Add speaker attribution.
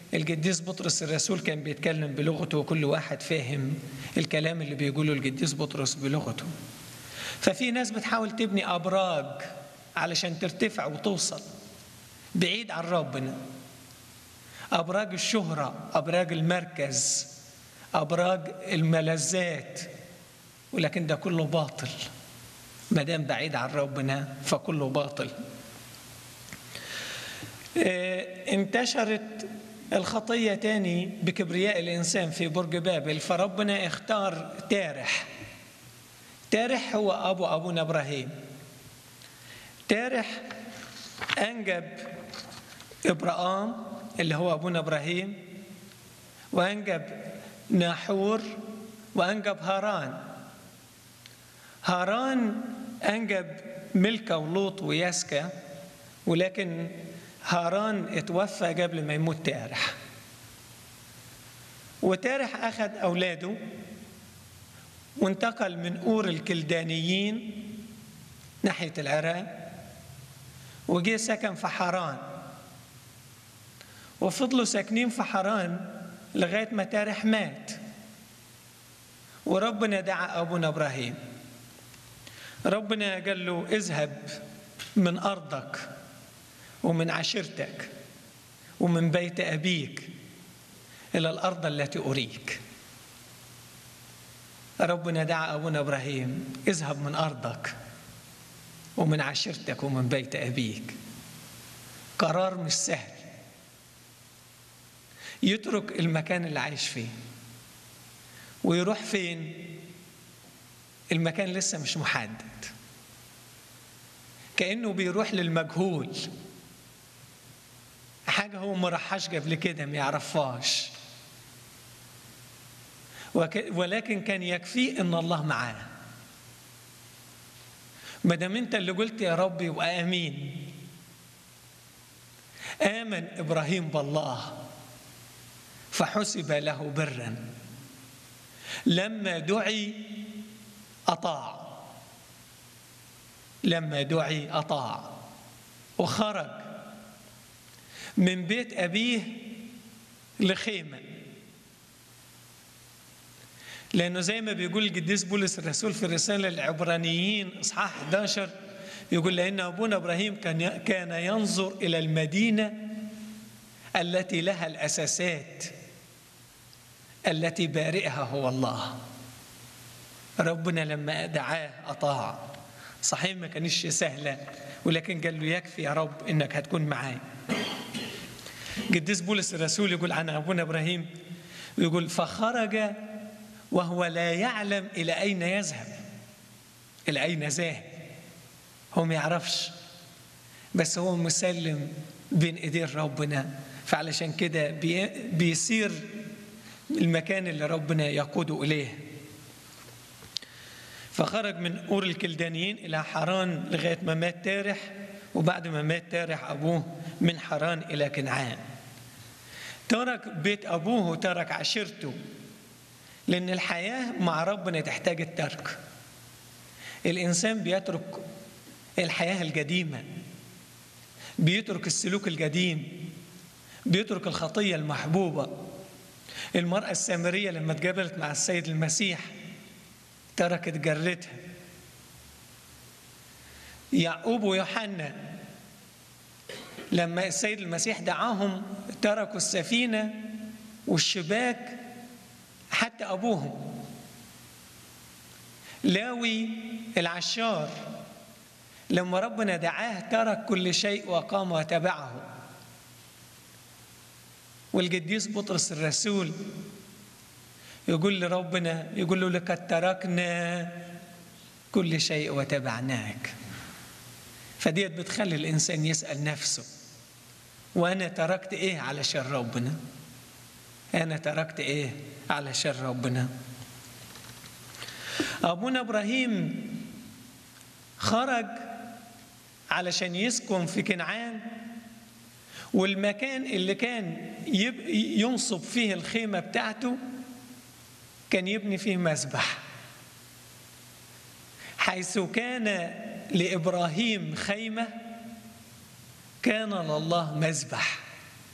Speaker 1: القديس بطرس الرسول كان بيتكلم بلغته وكل واحد فاهم الكلام اللي بيقوله القديس بطرس بلغته ففي ناس بتحاول تبني أبراج علشان ترتفع وتوصل بعيد عن ربنا أبراج الشهرة أبراج المركز أبراج الملذات ولكن ده كله باطل ما دام بعيد عن ربنا فكله باطل انتشرت الخطية تاني بكبرياء الإنسان في برج بابل فربنا اختار تارح تارح هو أبو أبونا إبراهيم تارح أنجب إبراهام اللي هو أبونا إبراهيم وأنجب ناحور وأنجب هاران هاران أنجب ملكة ولوط ويسكا ولكن هاران اتوفى قبل ما يموت تارح وتارح أخذ أولاده وانتقل من أور الكلدانيين ناحية العراق وجه سكن في حران وفضلوا ساكنين في حران لغاية ما تارح مات وربنا دعا أبونا إبراهيم ربنا قال له اذهب من أرضك ومن عشيرتك ومن بيت أبيك إلى الأرض التي أريك ربنا دعا أبونا إبراهيم اذهب من أرضك ومن عشيرتك ومن بيت أبيك قرار مش سهل يترك المكان اللي عايش فيه ويروح فين المكان لسه مش محدد كأنه بيروح للمجهول حاجة هو ما راحش قبل كده ما يعرفهاش ولكن كان يكفيه ان الله معاه ما دام انت اللي قلت يا ربي وامين امن ابراهيم بالله فحسب له برا لما دعي اطاع لما دعي اطاع وخرج من بيت ابيه لخيمه لانه زي ما بيقول القديس بولس الرسول في الرساله للعبرانيين اصحاح 11 يقول لان ابونا ابراهيم كان كان ينظر الى المدينه التي لها الاساسات التي بارئها هو الله ربنا لما دعاه اطاع صحيح ما كانش سهله ولكن قال له يكفي يا رب انك هتكون معاي قديس بولس الرسول يقول عن ابونا ابراهيم يقول فخرج وهو لا يعلم الى اين يذهب الى اين ذاهب هو ما يعرفش بس هو مسلم بين ايدين ربنا فعلشان كده بي بيصير المكان اللي ربنا يقوده اليه فخرج من اور الكلدانيين الى حران لغايه ما مات تارح وبعد ما مات تارح ابوه من حران الى كنعان ترك بيت ابوه وترك عشيرته لأن الحياة مع ربنا تحتاج الترك الإنسان بيترك الحياة القديمة بيترك السلوك القديم بيترك الخطية المحبوبة المرأة السامرية لما اتقابلت مع السيد المسيح تركت جرتها يعقوب ويوحنا لما السيد المسيح دعاهم تركوا السفينة والشباك حتى أبوهم لاوي العشار لما ربنا دعاه ترك كل شيء وقام وتبعه والقديس بطرس الرسول يقول لربنا يقول له لقد تركنا كل شيء وتبعناك فديت بتخلي الإنسان يسأل نفسه وأنا تركت إيه علشان ربنا أنا تركت إيه علشان ربنا أبونا إبراهيم خرج علشان يسكن في كنعان والمكان اللي كان ينصب فيه الخيمة بتاعته كان يبني فيه مسبح حيث كان لإبراهيم خيمة كان لله مذبح